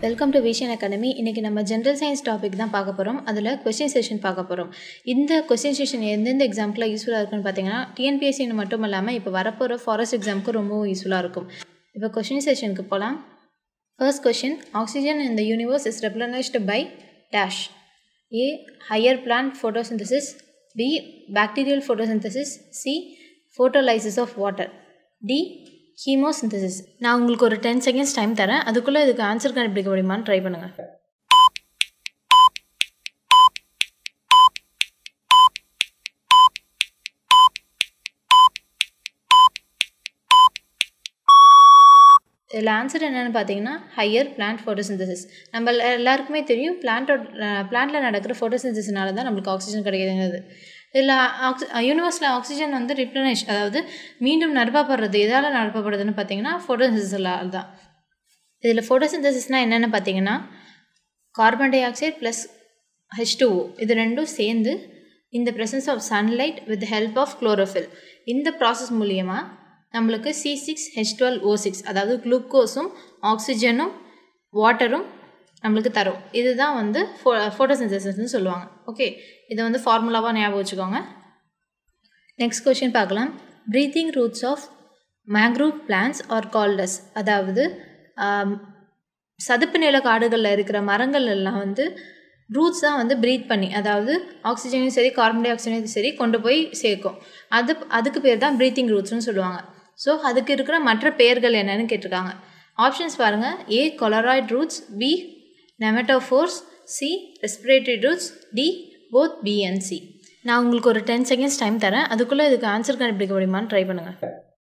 Welcome to vision academy இன்றைக்கி நம்ம general science topic தான் பார்க்க போகிறோம் அதில் கொஸ்டின் செஷன் பார்க்க போகிறோம் இந்த கொஸ்டின் செஷன் எந்தெந்த எக்ஸாம்க்குலாம் யூஸ்ஃபுல்லாக இருக்குன்னு பார்த்தீங்கன்னா டிஎன்பிஎஸ்சின்னு மட்டும் இல்லாமல் இப்போ வரப்போகிற ஃபாரஸ்ட் எக்ஸாமுக்கு ரொம்பவும் யூஸ்ஃபுல்லாக இருக்கும் இப்போ கொஸ்டின் செஷனுக்கு போகலாம் first question oxygen in the universe is replenished by dash A. Higher plant photosynthesis B. Bacterial photosynthesis C. Photolysis of water D. Chemosynthesis நான் உங்களுக்கு ஒரு டென் செகண்ட்ஸ் டைம் தரேன் அதுக்குள்ளே இதுக்கு ஆன்சர் கண்டுபிடிக்க முடியுமான்னு ட்ரை பண்ணுங்கள் இதில் ஆன்சர் என்னென்னு பார்த்தீங்கன்னா ஹையர் பிளான்ட் ஃபோட்டோசிந்தசிஸ் நம்ம எல்லா- எல்லாருக்குமே தெரியும் பிளான்ட்டோட பிளான்ட்டில் நடக்கிற ஃபோட்டோசிந்தசிஸ்னால தான் நம்மளுக்கு ஆக்சிஜன் கிடைக்குதுங்கிறது இதில் ஆக்சி யூனிவர்ஸில் ஆக்சிஜன் வந்து ரிப்ளனிஷ் அதாவது மீண்டும் நிரப்பப்படுறது எதால் நிரப்பப்படுதுன்னு பார்த்தீங்கன்னா ஃபோட்டோசிந்தசிஸில் தான் இதில் ஃபோட்டோசிந்தசிஸ்னால் என்னென்னு பார்த்தீங்கன்னா carbon dioxide plus H இது ரெண்டும் சேர்ந்து இந்த presence of sunlight with help of chlorophyll இந்த ப்ராசஸ் மூலியமாக நம்மளுக்கு C six H twelve O six அதாவது குளுக்கோஸும் ஆக்சிஜனும் வாட்டரும் நம்மளுக்கு தரும் இதுதான் வந்து ஃபோ ஃபோட்டோசிந்தசிஸ்னு சொல்லுவாங்க ஓகே இதை வந்து ஃபார்முலாவாக ஞாபகம் வச்சுக்கோங்க நெக்ஸ்ட் கொஷின் பார்க்கலாம் breathing roots of mangrove plants are called as அதாவது ஆம், சதுப்பு நில காடுகளில் இருக்கிற மரங்கள் எல்லாம் வந்து ரூட்ஸ் தான் வந்து ப்ரீத் பண்ணி அதாவது ஆக்சிஜனையும் சரி கார்பன் டை ஆக்சைடையும் சரி கொண்டு போய் சேர்க்கும் அது அதுக்கு பேர் தான் ப்ரீத்திங் ரூட்ஸ்னு சொல்லுவாங்க ஸோ அதுக்கு இருக்கிற மற்ற பெயர்கள் என்னன்னு கேட்டிருக்காங்க ஆப்ஷன்ஸ் பாருங்கள் A coralloid roots B nematophores C respiratory roots D both B and C நான் உங்களுக்கு ஒரு டென் செகண்ட்ஸ் டைம் தரேன் அதுக்குள்ளே இதுக்கு ஆன்சர் கண்டுபிடிக்க முடியுமான்னு ட்ரை பண்ணுங்கள்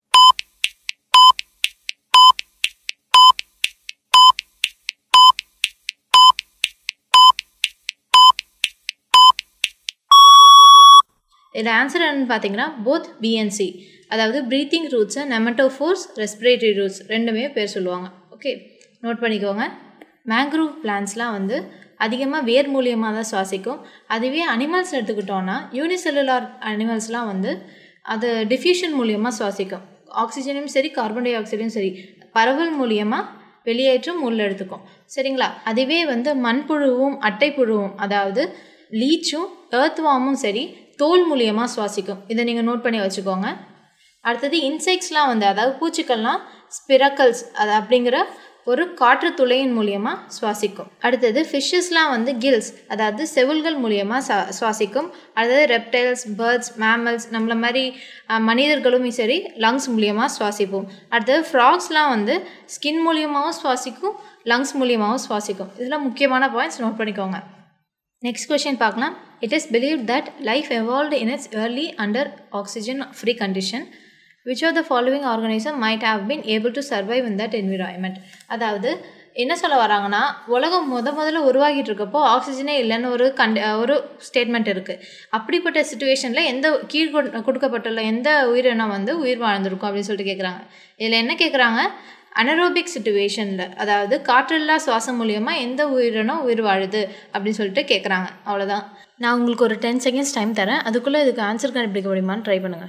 இதில் ஆன்சர் என்னன்னு பார்த்தீங்கன்னா போத் பிஎன்சி அதாவது ப்ரீத்திங் ரூட்ஸை நெமட்டோஃபோர்ஸ் ரெஸ்பிரேட்டரி ரூட்ஸ் ரெண்டுமே பேர் சொல்லுவாங்க ஓகே நோட் பண்ணிக்கோங்க மேங்க்ரூவ் பிளான்ஸ்லாம் வந்து அதிகமாக வேர் மூலியமாக தான் சுவாசிக்கும் அதுவே அனிமல்ஸ் எடுத்துக்கிட்டோன்னா யூனிசெல்லுலார் அனிமல்ஸ்லாம் வந்து அது டிஃப்யூஷன் மூலியமாக சுவாசிக்கும் ஆக்சிஜனும் சரி கார்பன் டை ஆக்சைடும் சரி பரவல் மூலியமாக வெளியேற்றம் உள்ள எடுத்துக்கும் சரிங்களா அதுவே வந்து மண்புழுவும் அட்டைப்புழுவும் அதாவது லீச்சும் ஏர்த்வாமும் சரி தோல் மூலியமாக சுவாசிக்கும் இதை நீங்கள் நோட் பண்ணி வச்சுக்கோங்க அடுத்தது இன்செக்ட்ஸ்லாம் வந்து அதாவது பூச்சிக்கள்லாம் ஸ்பிரக்கல்ஸ் அது அப்படிங்கிற ஒரு காற்று துளையின் மூலியமாக சுவாசிக்கும் அடுத்தது ஃபிஷ்ஷஸ்லாம் வந்து கில்ஸ் அதாவது செவில்கள் மூலியமாக ச சுவாசிக்கும் அடுத்தது ரெப்டைல்ஸ் பேர்ட்ஸ் மேமல்ஸ் நம்மள மாதிரி அஹ், மனிதர்களும் சரி லங்ஸ் மூலியமாக சுவாசிப்போம் அடுத்தது ஃப்ராக்ஸ்லாம் வந்து ஸ்கின் மூலியமாகவும் சுவாசிக்கும் லங்ஸ் மூலியமாகவும் சுவாசிக்கும் இதெல்லாம் முக்கியமான பாயிண்ட்ஸ் நோட் பண்ணிக்கோங்க நெக்ஸ்ட் கொஷின் பார்க்கலாம் it is believe that life evolved in its early under oxygen free condition which are the following organism might have been able to survive in that environment அதாவது என்ன சொல்ல வராங்கன்னா உலகம் முத முதல்ல உருவாகிட்டு இருக்கப்போ ஆக்சிஜனே இல்லைன்னு ஒரு கண்ட ஒரு ஸ்டேட்மெண்ட் இருக்குது அப்படிப்பட்ட சுச்சுவேஷனில் எந்த கீழ் கொடு- கொடுக்கப்பட்டுள்ள எந்த உயிரினம் வந்து உயிர் வாழ்ந்திருக்கும் அப்படின்னு சொல்லிட்டு கேட்குறாங்க இதில் என்ன கேட்குறாங்க அனரோபிக் சுச்சுவேஷனில் அதாவது காற்றில்லா சுவாசம் மூலியமாக எந்த உயிரினம் உயிர் வாழுது அப்படின்னு சொல்லிட்டு கேட்குறாங்க அவ்வளோதான் நான் உங்களுக்கு ஒரு டென் செகண்ட்ஸ் டைம் தரேன் அதுக்குள்ளே இதுக்கு ஆன்சர் கண்டுபிடிக்க முடியுமான்னு ட்ரை பண்ணுங்கள்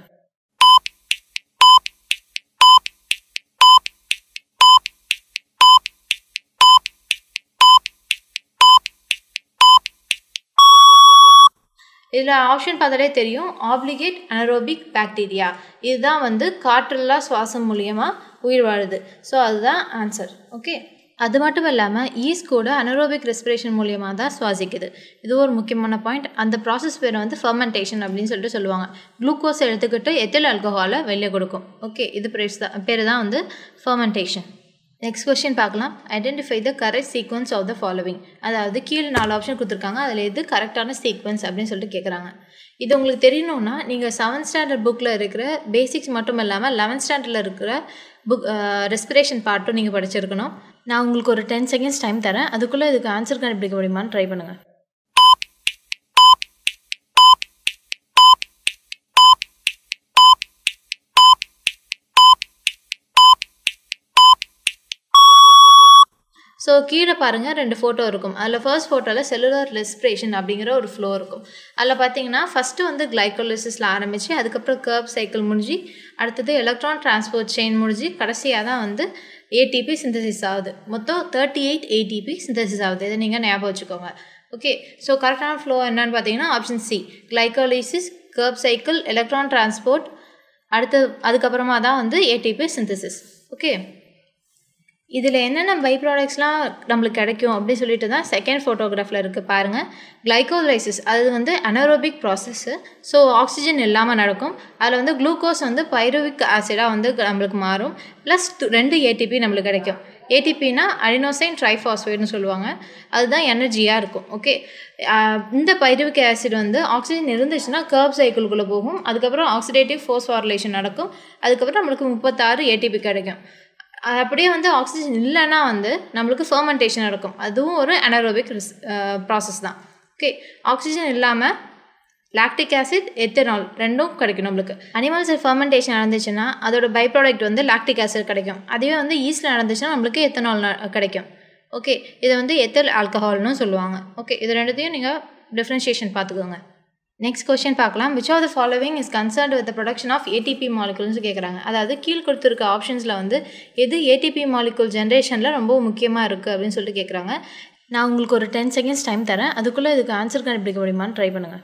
இதில் ஆப்ஷன் பார்த்தாலே தெரியும் ஆப்ளிகேட் அனரோபிக் பாக்டீரியா இதுதான் வந்து காற்றில்லா சுவாசம் மூலியமாக உயிர் வாழுது ஸோ அதுதான் ஆன்சர் ஓகே அது மட்டும் இல்லாமல் ஈஸ்ட் கூட அனரோபிக் ரெஸ்பிரேஷன் மூலியமாக தான் சுவாசிக்குது இது ஒரு முக்கியமான பாயிண்ட் அந்த ப்ராசஸ் பேர் வந்து ஃபர்மெண்டேஷன் அப்படின்னு சொல்லிட்டு சொல்லுவாங்க குளுக்கோஸ் எடுத்துக்கிட்டு எத்தில் ஆல்கஹாலை வெளியே கொடுக்கும் ஓகே இது பேர் தான் பேர் தான் வந்து ஃபர்மெண்டேஷன் நெக்ஸ்ட் கொஸ்டின் பார்க்கலாம் identify the correct sequence of the following அதாவது கீழே நாலு ஆப்ஷன் கொடுத்துருக்காங்க அதில் எது கரெக்டான சீக்வன்ஸ் அப்படின்னு சொல்லிட்டு கேட்குறாங்க இது உங்களுக்கு தெரியணும்னா நீங்கள் செவன்த் ஸ்டாண்டர்ட் புக்கில் இருக்கிற பேசிக்ஸ் மட்டும் இல்லாமல் லெவன்த் ஸ்டாண்டர்டில் இருக்கிற புக் ரெஸ்பிரேஷன் பார்ட்டும் நீங்கள் படிச்சிருக்கணும் நான் உங்களுக்கு ஒரு டென் செகண்ட்ஸ் டைம் தரேன் அதுக்குள்ளே இதுக்கு ஆன்சர் கண்டுபிடிக்க முடியுமான்னு ட்ரை பண்ணுங்கள் ஸோ கீழே பாருங்கள் ரெண்டு ஃபோட்டோ இருக்கும் அதில் ஃபர்ஸ்ட் ஃபோட்டோவில் செல்லுலர் ரெஸ்பிரேஷன் அப்படிங்கிற ஒரு ஃப்ளோ இருக்கும் அதில் பார்த்தீங்கன்னா ஃபஸ்ட்டு வந்து கிளைக்கோலிசிஸில் ஆரம்பித்து அதுக்கப்புறம் கர்ப் சைக்கிள் முடிஞ்சு அடுத்தது எலக்ட்ரான் டிரான்ஸ்போர்ட் செயின் முடிஞ்சு கடைசியாக தான் வந்து ஏடிபி சிந்தசிஸ் ஆகுது மொத்தம் தேர்ட்டி எயிட் ஏடிபி சிந்தசிஸ் ஆகுது இதை நீங்கள் ஞாபகம் வச்சுக்கோங்க ஓகே ஸோ கரெக்டான ஃப்ளோ என்னன்னு பார்த்தீங்கன்னா option C glycolysis Krebs cycle electron transport அடுத்து அதுக்கப்புறமா தான் வந்து ஏடிபி சிந்தசிஸ் ஓகே இதில் என்னென்ன பை ப்ராடக்ட்ஸ்லாம் நம்மளுக்கு கிடைக்கும் அப்படின்னு சொல்லிட்டு தான் செகண்ட் ஃபோட்டோகிராஃபில் இருக்குது பாருங்கள் கிளைகோலைசிஸ் அது வந்து அனரோபிக் ப்ராசஸ்ஸு ஸோ ஆக்சிஜன் இல்லாமல் நடக்கும் அதில் வந்து குளுக்கோஸ் வந்து பைரோவிக் ஆசிடாக வந்து நம்மளுக்கு மாறும் ப்ளஸ் ரெண்டு ஏடிபி நம்மளுக்கு கிடைக்கும் ஏடிபினா அடினோசைன் ட்ரைஃபாஸ்பேட்னு சொல்லுவாங்க அதுதான் எனர்ஜியாக இருக்கும் ஓகே இந்த பைருவிக் ஆசிட் வந்து ஆக்சிஜன் இருந்துச்சுன்னா கர்ப் சைக்கிள்குள்ளே போகும் அதுக்கப்புறம் ஆக்சிடேட்டிவ் ஃபோஸ்ஃபாரிலேஷன் நடக்கும் அதுக்கப்புறம் நம்மளுக்கு முப்பத்தாறு ஏடிபி கிடைக்கும் அப்படியே வந்து ஆக்சிஜன் இல்லைன்னா வந்து நம்மளுக்கு ஃபர்மெண்டேஷன் நடக்கும் அதுவும் ஒரு அனரோபிக் ப்ராசஸ் தான் ஓகே ஆக்சிஜன் இல்லாமல் லாக்டிக் ஆசிட் எத்தனால் ரெண்டும் கிடைக்கும் நம்மளுக்கு அனிமல்ஸ் ஃபர்மெண்டேஷன் நடந்துச்சுன்னா அதோட பை ப்ராடக்ட் வந்து லாக்டிக் ஆசிட் கிடைக்கும் அதுவே வந்து ஈஸ்டில் நடந்துச்சுன்னா நம்மளுக்கு எத்தனால் கிடைக்கும் ஓகே இதை வந்து எத்தல் ஆல்கஹால்னு சொல்லுவாங்க ஓகே இது ரெண்டுத்தையும் நீங்கள் டிஃப்ரென்ஷியேஷன் பார்த்துக்கோங்க நெக்ஸ்ட் கொஸ்டின் பார்க்கலாம் which of the following is concerned with production of ATP molecules கேட்குறாங்க அதாவது கீழ் கொடுத்துருக்க ஆப்ஷன்ஸில் வந்து எது ஏடிபி மாலிகுல் ஜென்ரேஷனில் ரொம்ப முக்கியமாக இருக்குது அப்படின்னு சொல்லிட்டு கேட்குறாங்க நான் உங்களுக்கு ஒரு டென் செகண்ட்ஸ் டைம் தரேன் அதுக்குள்ளே இதுக்கு ஆன்சர் கண்டுபிடிக்க முடியுமான்னு ட்ரை பண்ணுங்கள்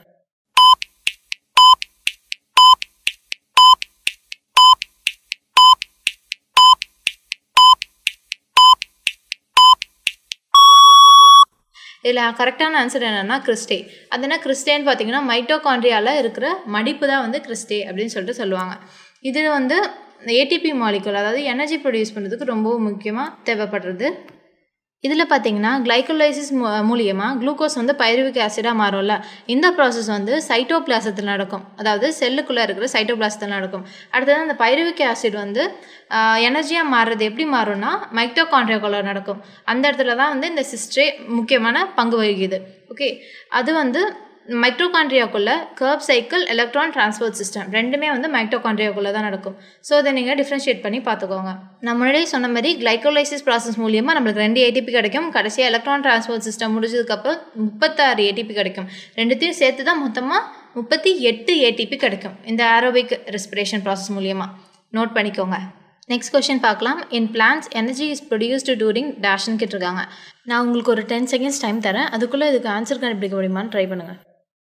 இதில் கரெக்டான ஆன்சர் என்னென்னா கிறிஸ்டே அது என்ன கிறிஸ்டேன்னு பார்த்தீங்கன்னா மைட்டோகாண்ட்ரியாவில் இருக்கிற மடிப்பு தான் வந்து கிறிஸ்டே அப்படின்னு சொல்லிட்டு சொல்லுவாங்க இது வந்து ஏடிபி மாலிகுல் அதாவது எனர்ஜி ப்ரொடியூஸ் பண்ணுறதுக்கு ரொம்ப முக்கியமாக தேவைப்படுறது இதில் பார்த்தீங்கன்னா கிளைக்கோலைசிஸ் மூலியமாக குளுக்கோஸ் வந்து பைருவிக் ஆசிடாக மாறும்ல இந்த ப்ராசஸ் வந்து சைட்டோபிளாசத்தில் நடக்கும் அதாவது செல்லுக்குள்ளே இருக்கிற சைட்டோபிளாசத்தில் நடக்கும் அடுத்தது அந்த பைருவிக் ஆசிட் வந்து எனர்ஜியாக மாறுறது எப்படி மாறும்னா மைட்டோகாண்ட்ரியாக்குள்ளே நடக்கும் அந்த இடத்துல தான் வந்து இந்த சிஸ்ட்ரே முக்கியமான பங்கு வகிக்குது ஓகே அது வந்து மைட்ரோகாண்ட்ரியாக்குள்ளே Krebs cycle electron transport system ரெண்டுமே வந்து மைட்ரோகாண்ட்ரியாக்குள்ளே தான் நடக்கும் ஸோ அதை நீங்கள் டிஃப்ரென்ஷியேட் பண்ணி பார்த்துக்கோங்க நான் முன்னாடியே சொன்ன மாதிரி கிளைக்கோலைசிஸ் ப்ராசஸ் மூலியமாக நம்மளுக்கு ரெண்டு ஏடிபி கிடைக்கும் கடைசியாக எலக்ட்ரான் டிரான்ஸ்போர்ட் சிஸ்டம் முடிஞ்சதுக்கப்புறம் முப்பத்தாறு ஏடிபி கிடைக்கும் ரெண்டுத்தையும் சேர்த்து தான் மொத்தமாக முப்பத்தி எட்டு ஏடிபி கிடைக்கும் இந்த ஆரோபிக் ரெஸ்பிரேஷன் ப்ராசஸ் மூலியமாக நோட் பண்ணிக்கோங்க நெக்ஸ்ட் கொஷின் பார்க்கலாம் in plants energy is produced during டேஷ்னு கேட்டிருக்காங்க நான் உங்களுக்கு ஒரு டென் செகண்ட்ஸ் டைம் தரேன் அதுக்குள்ளே இதுக்கு ஆன்சர் கண்டுபிடிக்க முடியுமான்னு ட்ரை பண்ணுங்கள்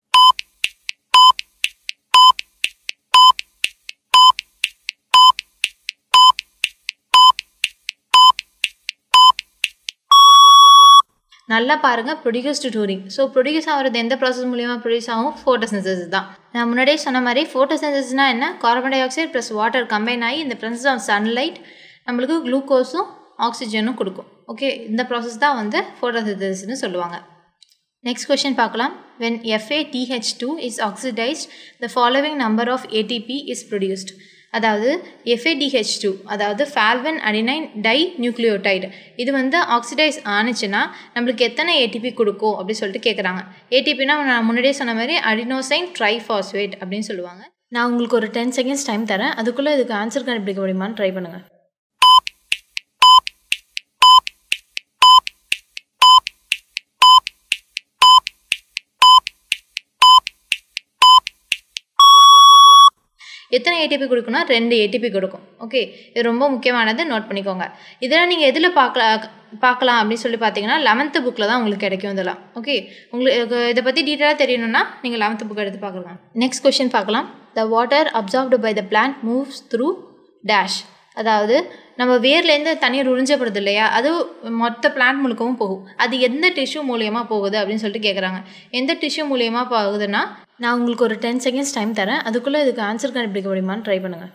நல்லா பாருங்கள் ப்ரொடியூஸ்டு டூரிங் ஸோ ப்ரொடியூஸ் ஆகிறது எந்த ப்ராசஸ் மூலியமாக ப்ரொடியூஸ் ஆகும் ஃபோட்டோசிந்தசிஸ் தான் நான் முன்னாடியே சொன்ன மாதிரி ஃபோட்டோசிந்தசிஸ்னால் என்ன carbon dioxide plus water combine ஆகி இந்த ப்ரெசன்ஸ் ஆஃப் சன்லைட் நம்மளுக்கு குளுக்கோஸும் ஆக்சிஜனும் கொடுக்கும் ஓகே இந்த ப்ராசஸ் தான் வந்து ஃபோட்டோசிந்தசிஸ்னு சொல்லுவாங்க நெக்ஸ்ட் கொஷின் பார்க்கலாம் when FADH two is oxidised the following number of ATP is produced அதாவது எஃப்ஏடிஹெச் டூ அதாவது ஃபால்வன் அடினைன் டை நியூக்ளியோடைடு இது வந்து ஆக்சிடைஸ் ஆனிச்சுன்னா நம்மளுக்கு எத்தனை ஏடிபி கொடுக்கும் அப்படின்னு சொல்லிட்டு கேட்குறாங்க ஏடிபினா நான் முன்னாடியே சொன்ன மாதிரி அடினோசைன் ட்ரைஃபாஸ்பேட் அப்படின்னு சொல்லுவாங்க நான் உங்களுக்கு ஒரு டென் செகண்ட்ஸ் டைம் தரேன் அதுக்குள்ளே இதுக்கு ஆன்சர் கண்டுபிடிக்க முடியுமான்னு ட்ரை பண்ணுங்கள் எத்தனை ஏடிபி கொடுக்குன்னா ரெண்டு ஏடிபி கொடுக்கும் ஓகே இது ரொம்ப முக்கியமானது நோட் பண்ணிக்கோங்க இதெல்லாம் நீங்கள் எதில் பார்க்கலாம் பார்க்கலாம் அப்படின்னு சொல்லி பார்த்தீங்கன்னா லெவன்த்து புக்கில் தான் உங்களுக்கு கிடைக்கும் இதெல்லாம் ஓகே உங்களுக்கு இதை பற்றி டீட்டெயிலாக தெரியணும்னா நீங்கள் லெவன்த்து புக் எடுத்து பார்க்கலாம் நெக்ஸ்ட் கொஷின் பார்க்கலாம் the water absorbed by the plant moves through dash அதாவது நம்ம வேர்லேருந்து தண்ணீர் உறிஞ்சப்படுது இல்லையா அது மொத்த பிளான்ட் முழுக்கவும் போகும் அது எந்த டிஷ்யூ மூலியமாக போகுது அப்படின்னு சொல்லிட்டு கேட்குறாங்க எந்த டிஷ்யூ மூலியமாக போகுதுன்னா நான் உங்களுக்கு ஒரு டென் செகண்ட்ஸ் டைம் தரேன் அதுக்குள்ளே இதுக்கு ஆன்சர் கண்டுபிடிக்க முடியுமான்னு ட்ரை பண்ணுங்கள்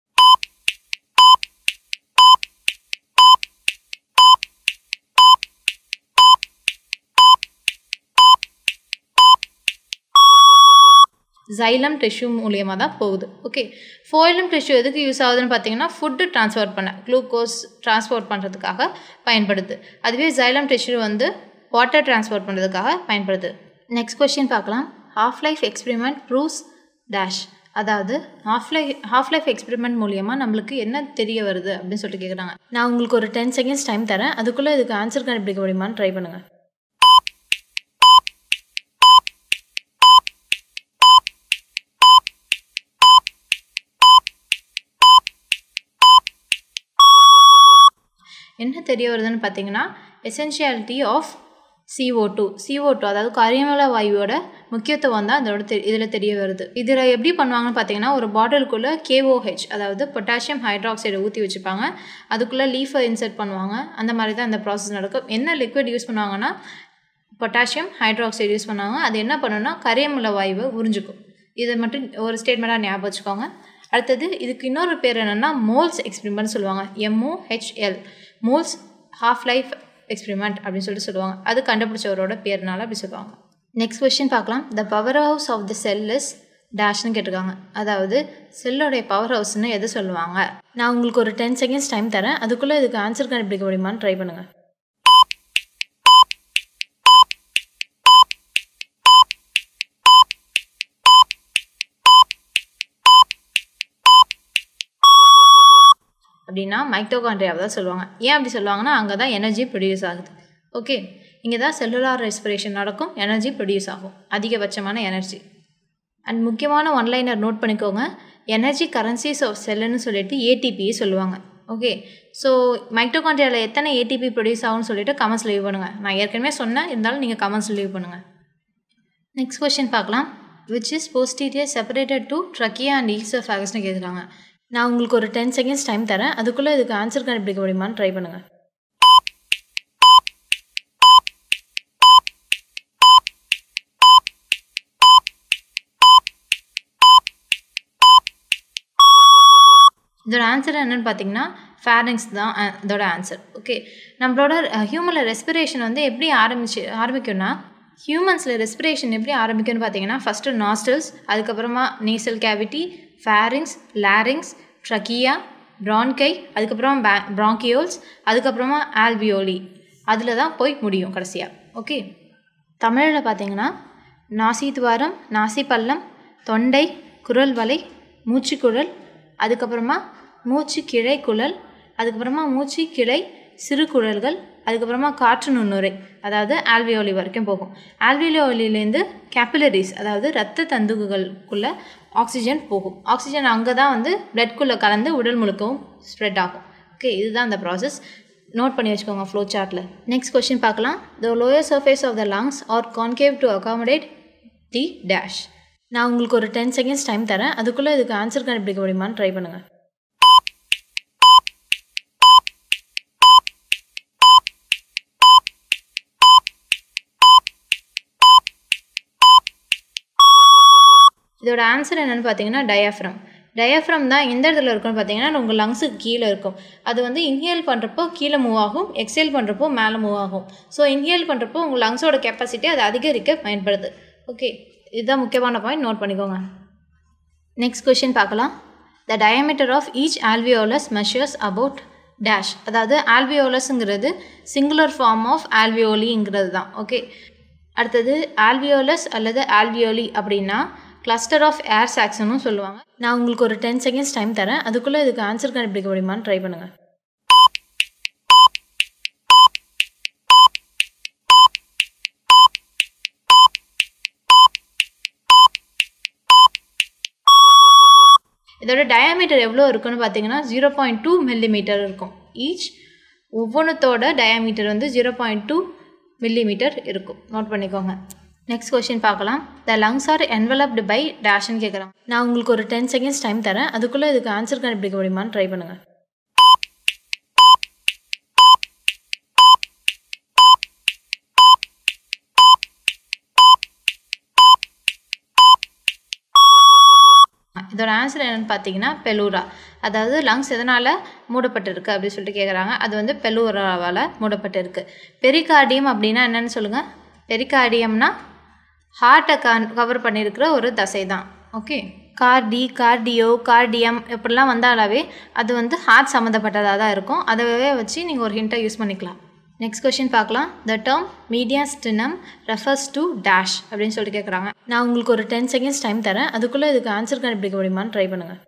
ஜைலம் டிஷ்யூ மூலியமாக தான் போகுது ஓகே ஃபோயிலம் டிஷ்யூ எதுக்கு யூஸ் ஆகுதுன்னு பார்த்தீங்கன்னா ஃபுட்டு ட்ரான்ஸ்போர்ட் பண்ண குளுக்கோஸ் ட்ரான்ஸ்போர்ட் பண்ணுறதுக்காக பயன்படுது அதுவே ஜைலம் டிஷ்யூ வந்து வாட்டர் ட்ரான்ஸ்போர்ட் பண்ணுறதுக்காக பயன்படுது நெக்ஸ்ட் கொஸ்டின் பார்க்கலாம் half life experiment proves dash அதாவது half life half life experiment மூலியமாக நம்மளுக்கு என்ன தெரிய வருது அப்படின்னு சொல்லிட்டு கேட்குறாங்க நான் உங்களுக்கு ஒரு டென் செகண்ட்ஸ் டைம் தரேன் அதுக்குள்ளே இதுக்கு ஆன்சர் கண்டுபிடிக்க முடியுமான்னு ட்ரை பண்ணுங்கள் என்ன தெரிய வருதுன்னு பார்த்தீங்கன்னா எசென்ஷியாலிட்டி of CO2 two CO2 two அதாவது கரியமல வாயுவோட முக்கியத்துவம் தான் அதோட தெ இதில் தெரிய வருது இதில் எப்படி பண்ணுவாங்கன்னு பார்த்தீங்கன்னா ஒரு பாட்டிலுக்குள்ளே KOH அதாவது பொட்டாசியம் ஹைட்ராக்சைடை ஊற்றி வச்சுப்பாங்க அதுக்குள்ளே லீஃபை இன்சர்ட் பண்ணுவாங்க அந்த மாதிரி தான் இந்த ப்ராசஸ் நடக்கும் என்ன லிக்விட் யூஸ் பண்ணுவாங்கன்னா பொட்டாசியம் ஹைட்ராக்சைடு யூஸ் பண்ணுவாங்க அது என்ன பண்ணுன்னா கரியமல வாயுவை உறிஞ்சிக்கும் இதை மட்டும் ஒரு ஸ்டேட்மெண்ட்டாக ஞாபகம் வச்சுக்கோங்க அடுத்தது இதுக்கு இன்னொரு பேர் என்னென்னா மோல்ஸ் எக்ஸ்பெரிமெண்ட் சொல்லுவாங்க MOHL moles half life experiment அப்படின்னு சொல்லிட்டு சொல்லுவாங்க அது கண்டுபிடிச்சவரோட பேர்னால அப்படி சொல்லுவாங்க நெக்ஸ்ட் கொஸ்டின் பார்க்கலாம் the power house of the cell is டேஷ்னு கேட்டிருக்காங்க அதாவது செல்லோடைய பவர் ஹவுஸ்னு எது சொல்லுவாங்க நான் உங்களுக்கு ஒரு டென் செகண்ட்ஸ் டைம் தரேன் அதுக்குள்ளே இதுக்கு ஆன்சர் கண்டுபிடிக்க முடியுமான்னு ட்ரை பண்ணுங்கள் அப்படின்னா மைட்டோகாண்ட்ரியாவை தான் சொல்லுவாங்க ஏன் அப்படி சொல்லுவாங்கன்னா அங்கே தான் எனர்ஜி ப்ரொடியூஸ் ஆகுது ஓகே இங்கே தான் செல்லுலார் ரெஸ்பிரேஷன் நடக்கும் எனர்ஜி ப்ரொடியூஸ் ஆகும் அதிகபட்சமான எனர்ஜி அண்ட் முக்கியமான ஒன்லைனர் நோட் பண்ணிக்கோங்க எனர்ஜி கரன்சிஸ் ஆஃப் செல்லுன்னு சொல்லிட்டு ஏடிபியை சொல்லுவாங்க ஓகே ஸோ மைட்டோகாண்ட்ரியாவில் எத்தனை ஏடிபி ப்ரொடியூஸ் ஆகும்னு சொல்லிட்டு கமெண்ட்ஸ் லீவ் பண்ணுங்கள் நான் ஏற்கனவே சொன்னேன் இருந்தாலும் நீங்கள் கமெண்ட்ஸ் லீவ் பண்ணுங்கள் நெக்ஸ்ட் கொஸ்டின் பார்க்கலாம் which is posterior separated to trachea and ஈசோஃபேகஸ்னு கேட்குறாங்க நான் உங்களுக்கு ஒரு டென் செகண்ட்ஸ் டைம் தரேன் அதுக்குள்ளே இதுக்கு ஆன்சர் கண்டுபிடிக்க முடியுமான்னு ட்ரை பண்ணுங்கள் இதோட ஆன்சர் என்னன்னு பார்த்தீங்கன்னா ஃபேரிங்ஸ் தான் அஹ், இதோட ஆன்சர் ஓகே நம்மளோட ஹியூமனில் ரெஸ்பிரேஷன் வந்து எப்படி ஆரம்பிச்சு ஆரம்பிக்கும்னா ஹியூமன்ஸில் ரெஸ்பிரேஷன் எப்படி ஆரம்பிக்கும்னு பார்த்தீங்கன்னா ஃபஸ்ட்டு நாஸ்டல்ஸ் அதுக்கப்புறமா nasal cavity pharynx larynx trachea bronchi அதுக்கப்புறமா பே ப்ராங்கியோல்ஸ் அதுக்கப்புறமா ஆல்வியோலி அதில் தான் போய் முடியும் கடைசியாக ஓகே தமிழில் பார்த்தீங்கன்னா நாசி துவாரம் நாசி பள்ளம் தொண்டை குரல் வலை மூச்சுக்குழல் அதுக்கப்புறமா மூச்சு கிளை குழல் அதுக்கப்புறமா மூச்சு கிளை சிறு குழல்கள் அதுக்கப்புறமா காற்று நுண்ணுரை அதாவது ஆல்வியோலி வரைக்கும் போகும் ஆல்வியோலிலேருந்து கேபிலரிஸ் அதாவது இரத்த தந்துகுகளுக்குள்ள ஆக்சிஜன் போகும் ஆக்சிஜன் அங்கே தான் வந்து பிளட்குள்ளே கலந்து உடல் முழுக்கவும் ஸ்ப்ரெட் ஆகும் ஓகே இதுதான் அந்த ப்ராசஸ் நோட் பண்ணி வச்சுக்கோங்க ஃப்ளோ சார்ட்டில் நெக்ஸ்ட் கொஸ்டின் பார்க்கலாம் the lower surface of the lungs are concave to accommodate the dash நான் உங்களுக்கு ஒரு டென் செகண்ட்ஸ் டைம் தரேன் அதுக்குள்ளே இதுக்கு ஆன்சர் கண்டுபிடிக்க முடியுமான்னு ட்ரை பண்ணுங்கள் இதோட ஆன்சர் என்னென்னு பார்த்தீங்கன்னா டயாஃப்ரம் டயாஃப்ரம் தான் எந்த இடத்துல இருக்கும்னு பார்த்தீங்கன்னா உங்கள் லங்ஸுக்கு கீழே இருக்கும் அது வந்து இன்ஹேல் பண்ணுறப்போ கீழே மூவ் ஆகும் எக்ஸேல் பண்ணுறப்போ மேலே மூவ் ஆகும் ஸோ இன்ஹேல் பண்ணுறப்போ உங்கள் லங்ஸோட கெப்பாசிட்டி அதை அதிகரிக்க பயன்படுது ஓகே இதுதான் முக்கியமான பாயிண்ட் நோட் பண்ணிக்கோங்க நெக்ஸ்ட் கொஷின் பார்க்கலாம் the diameter of each alveolus measures about dash அதாவது ஆல்வியோலஸ்ங்கிறது சிங்குலர் ஃபார்ம் ஆஃப் ஆல்வியோலிங்கிறது தான் ஓகே அடுத்தது ஆல்வியோலஸ் அல்லது ஆல்வியோலி அப்படின்னா கிளஸ்டர் ஆஃப் ஏர் சாக்ஸ்னு சொல்லுவாங்க நான் உங்களுக்கு ஒரு டென் செகண்ட்ஸ் டைம் தரேன் அதுக்குள்ளே இதுக்கு ஆன்சர் கண்டுபிடிக்க முடியுமான்னு ட்ரை பண்ணுங்கள் இதோட டயாமீட்டர் எவ்வளோ இருக்குன்னு பார்த்தீங்கன்னா ஜீரோ பாயிண்ட் டூ மில்லிமீட்டர் இருக்கும் ஈச் ஒவ்வொன்றத்தோட டயாமீட்டர் வந்து ஜீரோ பாயிண்ட் டூ மில்லிமீட்டர் இருக்கும் நோட் பண்ணிக்கோங்க நெக்ஸ்ட் கொஸ்டின் பார்க்கலாம் the lungs are enveloped by டேஷ்னு கேட்குறாங்க நான் உங்களுக்கு ஒரு டென் செகண்ட்ஸ் டைம் தரேன் அதுக்குள்ளே இதுக்கு ஆன்சர் கண்டுபிடிக்க முடியுமான்னு ட்ரை பண்ணுங்கள் இதோட ஆன்சர் என்னென்னு பார்த்தீங்கன்னா பெலூரா அதாவது லங்ஸ் எதனால் மூடப்பட்டிருக்கு அப்படின்னு சொல்லிட்டு கேட்குறாங்க அது வந்து பெலூராவால் மூடப்பட்டிருக்கு பெரிகார்டியம் அப்படின்னா என்னன்னு சொல்லுங்கள் பெரிகார்டியம்னா ஹார்ட்டை கன் கவர் பண்ணியிருக்கிற ஒரு தசை தான் ஓகே கார்டி கார்டியோ கார்டியம் இப்படிலாம் வந்தாலாவே அது வந்து ஹார்ட் சம்மந்தப்பட்டதாக தான் இருக்கும் அதவே வச்சு நீங்கள் ஒரு ஹிண்ட்டை யூஸ் பண்ணிக்கலாம் நெக்ஸ்ட் கொஷின் பார்க்கலாம் the term mediastinum refers to dash அப்படின்னு சொல்லிட்டு கேட்குறாங்க நான் உங்களுக்கு ஒரு டென் செகண்ட்ஸ் டைம் தரேன் அதுக்குள்ளே இதுக்கு ஆன்சர் கண்டுபிடிக்க முடியுமான்னு ட்ரை பண்ணுங்கள்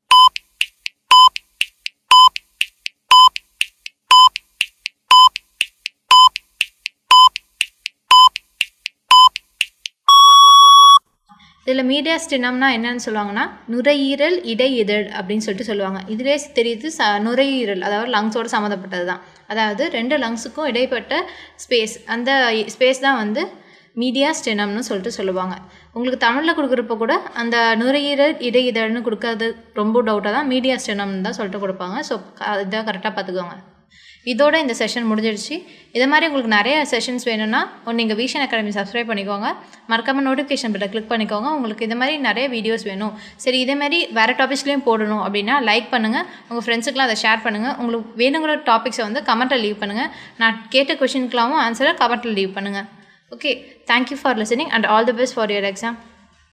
இதில் மீடியா ஸ்டினம்னா என்னன்னு சொல்லுவாங்கன்னா நுரையீரல் இடையிதழ் அப்படின்னு சொல்லிட்டு சொல்லுவாங்க இதிலே தெரியுது ச நுரையீரல் அதாவது லங்ஸோடு சம்மந்தப்பட்டது தான் அதாவது ரெண்டு லங்ஸுக்கும் இடைப்பட்ட ஸ்பேஸ் அந்த ஸ்பேஸ் தான் வந்து மீடியா ஸ்டெனம்னு சொல்லிட்டு சொல்லுவாங்க உங்களுக்கு தமிழில் கொடுக்குறப்ப கூட அந்த நுரையீரல் இடையிதழ்னு கொடுக்கறது ரொம்ப டவுட்டாக தான் மீடியா ஸ்டெனம்னு தான் சொல்லிட்டு கொடுப்பாங்க ஸோ இதை கரெக்டாக பார்த்துக்கோங்க இதோட இந்த செஷன் முடிஞ்சிடுச்சு இது மாதிரி உங்களுக்கு நிறைய செஷன்ஸ் வேணும்னா ஒன்று நீங்கள் விஷன் அகாடமி சப்ஸ்கிரைப் பண்ணிக்கோங்க மறக்காமல் நோட்டிஃபிகேஷன் பெல்லை கிளிக் பண்ணிக்கோங்க உங்களுக்கு இது மாதிரி நிறைய வீடியோஸ் வேணும் சரி இதே மாதிரி வேறு டாபிக்ஸ்லேயும் போடணும் அப்படின்னா லைக் பண்ணுங்கள் உங்கள் ஃப்ரெண்ட்ஸுக்கெலாம் அதை ஷேர் பண்ணுங்கள் உங்களுக்கு வேணுங்கிற டாபிக்ஸை வந்து கமெண்ட்டில் லீவ் பண்ணுங்கள் நான் கேட்ட கொஷினுக்கெல்லாம் ஆன்சரை கமெண்ட்டில் லீவ் பண்ணுங்கள் okay thank you for listening and all the best for your exam